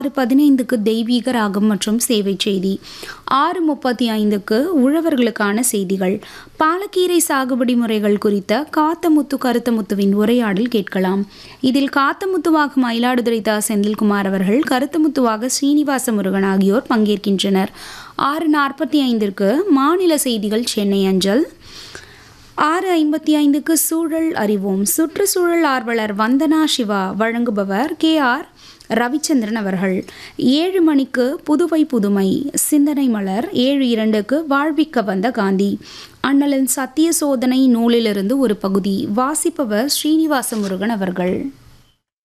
ஆறு பதினைந்துக்கு தெய்வீக ராகம் மற்றும் சேவை செய்தி ஆறு முப்பத்தி ஐந்துக்கு உழவர்களுக்கான செய்திகள் பாலக்கீரை சாகுபடி முறைகள் குறித்த காத்தமுத்து கருத்தமுத்துவின் உரையாடல் கேட்கலாம் இதில் காத்தமுத்துவாக மயிலாடுதுறை தா செந்தில்குமார் அவர்கள் கருத்தமுத்துவாக ஸ்ரீனிவாச முருகன் ஆகியோர் பங்கேற்கின்றனர் ஆறு நாற்பத்தி ஐந்திற்கு மாநில செய்திகள் சென்னை அஞ்சல் ஆறு ஐம்பத்தி ஐந்துக்கு சூழல் அறிவோம் சுற்றுச்சூழல் ஆர்வலர் வந்தனா சிவா வழங்குபவர் கே ஆர் ரவிச்சந்திரன் அவர்கள் ஏழு மணிக்கு புதுவை புதுமை சிந்தனை மலர் ஏழு இரண்டுக்கு வாழ்விக்க வந்த காந்தி அண்ணலின் சத்திய சோதனை நூலிலிருந்து ஒரு பகுதி வாசிப்பவர் ஸ்ரீனிவாச முருகன் அவர்கள்